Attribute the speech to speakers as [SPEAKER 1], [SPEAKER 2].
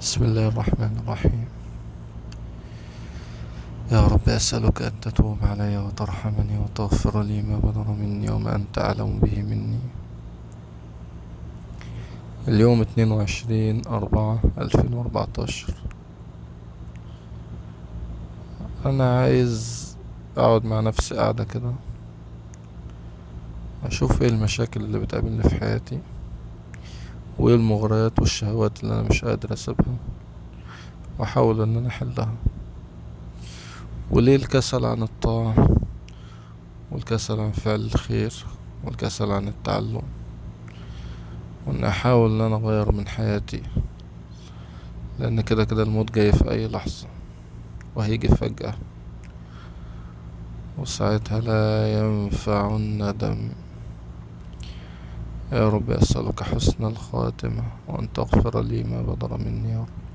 [SPEAKER 1] بسم الله الرحمن الرحيم يا رب أسألك أن تتوب علي وترحمني وتغفر لي ما بدر مني وما أنت أعلم به مني اليوم اتنين وعشرين أربعة ألفين وأربعتاشر أنا عايز أقعد مع نفسي قاعدة كده أشوف ايه المشاكل اللي بتقابلني في حياتي وايه المغريات والشهوات اللي أنا مش قادر أسيبها وأحاول إن أنا أحلها وليه الكسل عن الطاعة والكسل عن فعل الخير والكسل عن التعلم وإن أحاول إن أنا أغير من حياتي لأن كده كده الموت جاي في أي لحظة وهيجي فجأة وساعتها لا ينفع الندم يا رب أسألك حسن الخاتمة وأن تغفر لي ما بدر مني يا رب